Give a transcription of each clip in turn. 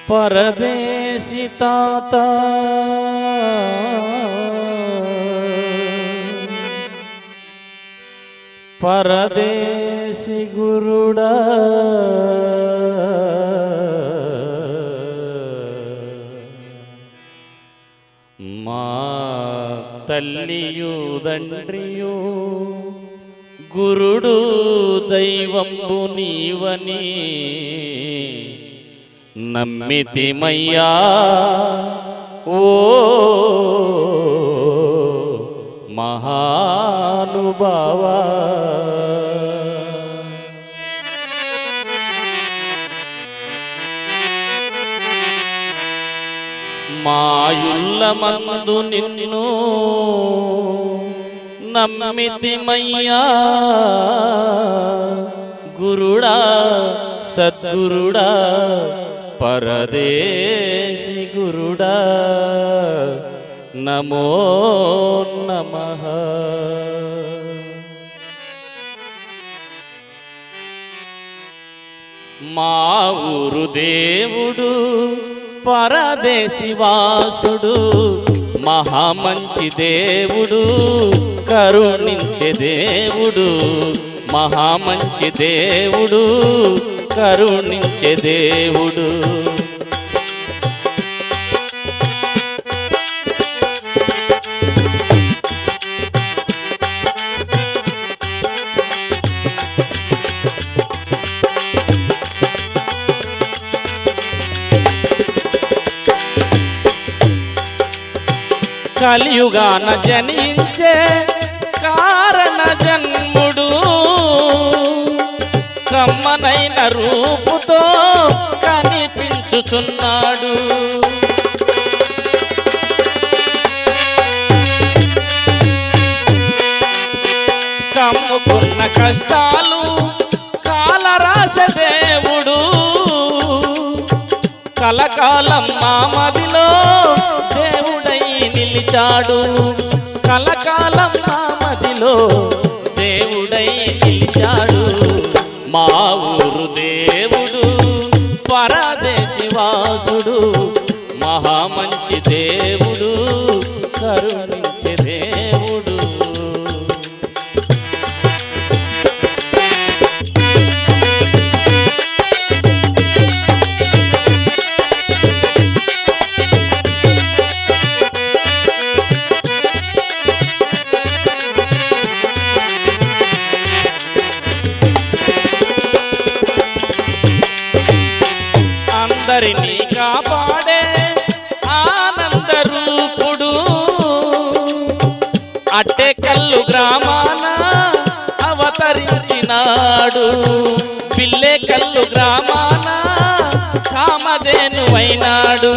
పరదేశి తాత పరదేశి గురుడా మా తల్లియు తండ్రియు గురుడు దైవంబు నీవని నమ్మితిమయ్యా ఓ మహానుభావా మాయుల్ల మందు నిన్ను నమ్మితిమయ్యా గురుడా సద్గురుడా పరదేశి గురుడా నమో నమః మా ఊరు దేవుడు పరదేశి వాసుడు మహామంచి దేవుడు కరుణించే దేవుడు మహామంచి దేవుడు కరుణించే దేవుడు కలియుగాన జనించే కారణ జన్ముడు కమ్మనైన రూపుతో కనిపించుచున్నాడు కమ్ముకున్న కష్టాలు కాలరాశ దేవుడు కలకాలం మా మదిలో దేవుడై నిలిచాడు కలకాలం మా మదిలో దేవుడై నిలిచాడు మా ఊరు దేవుడు పరదేశి వాసుడు మహామంచి దేవుడు కరుణించే దేవుడు అందరినీ కాపాడే ఆనంద రూపుడు అట్టెకల్లు గ్రామాన అవతరించినాడు పిల్లెకల్లు గ్రామాన కామధేను అయినాడు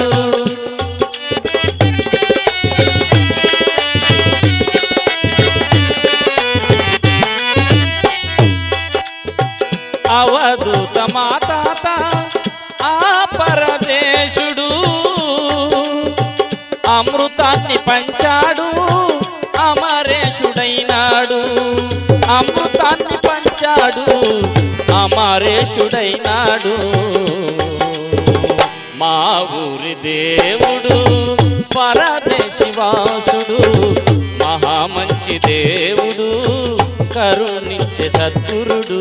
అవధూత మాతాత ఆ పరదేశుడు అమృతాన్ని పంచాడు అమరేశుడైనాడు అమృతాన్ని పంచాడు అమరేశుడైనాడు మా ఊరి దేవుడు పరదేశి వాసుడు మహామంచి దేవుడు కరుణించే సద్గురుడు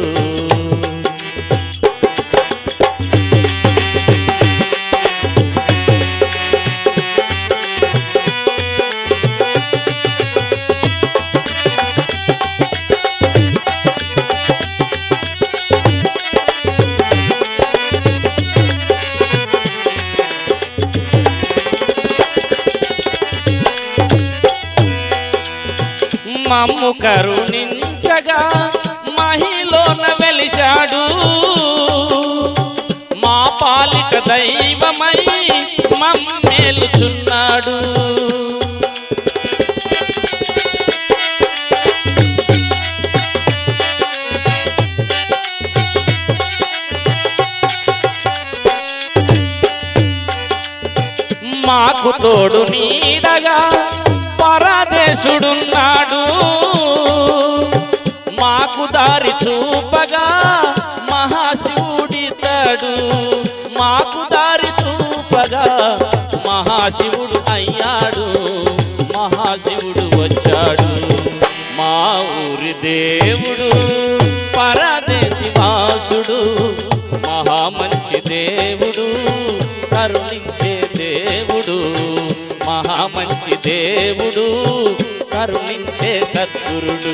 మమ్ము కరుణించగా మహిలోన వెలిశాడు మా పాలిట దైవమై మమ్మేలుచున్నాడు మాకు తోడు నీడగా పరదేశుడున్నాడు మాకు దారి చూపగా మహాశివుడితాడు మాకు దారి చూప మహాశివుడు అయ్యాడు మహాశివుడు వచ్చాడు మా ఊరి దేవుడు పరదేశి వాసుడు మహా మంచి దేవుడు కరుణించే దేవుడు మహా మంచి దేవుడు కరుణించే సద్గురుడు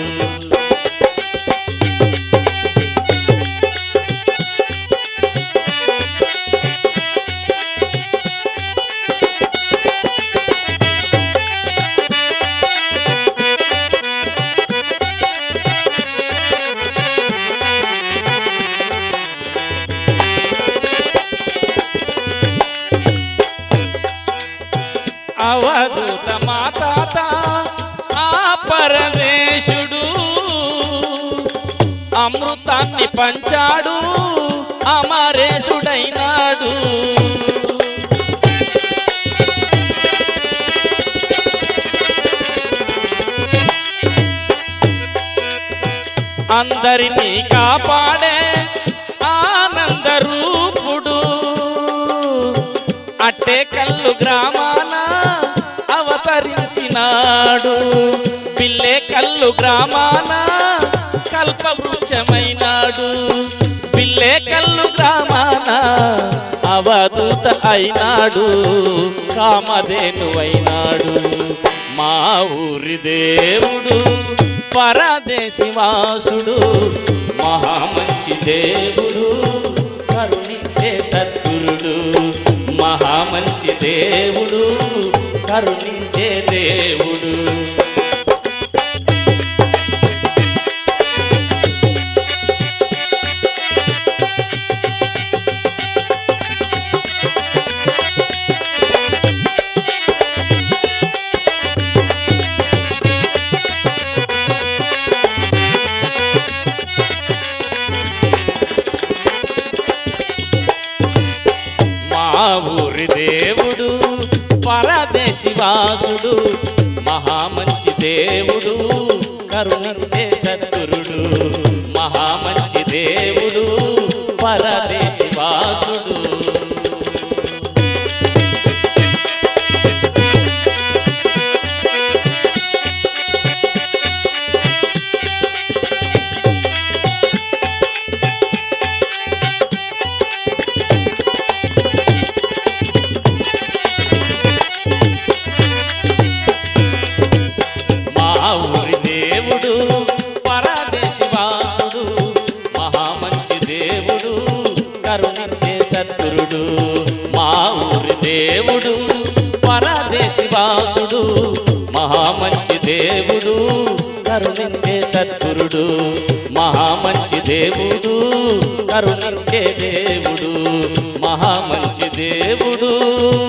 అవధూత మాతాత ఆ పరదేశుడు అమృతాన్ని పంచాడు అమరేశుడైనాడు అందరినీ కాపాడే ఆనంద రూపుడు అట్టే కల్లు గ్రామాన అవతరించినాడు పిల్లే కల్లు గ్రామాన కల్పవృక్షమైనాడు పిల్లే కల్లు గ్రామాన అవధూత అయినాడు కామధేను అయినాడు మా ఊరి దేవుడు పరదేశి వాసుడు మహామంచి దేవుడు కరుణించే సద్గురుడు మహామంచి దేవుడు కరుణించే దేవుడు మా ఊరి దేవుడు పరదేశి వాసుడు మహామంచి దేవుడు కరుణించే సద్గురుడు మహామంచి దేవుడు పరదేశి వాసుడు మా ఊరి దేవుడు పరదేశి వాసుడు మహామంచి దేవుడు కరుణించే సద్గురుడు మా ఊరి దేవుడు పరదేశి వాసుడు మహామంచి దేవుడు కరుణించే సద్గురుడు మహామంచి దేవుడు కరుణించే దేవుడు మహామంచి దేవుడు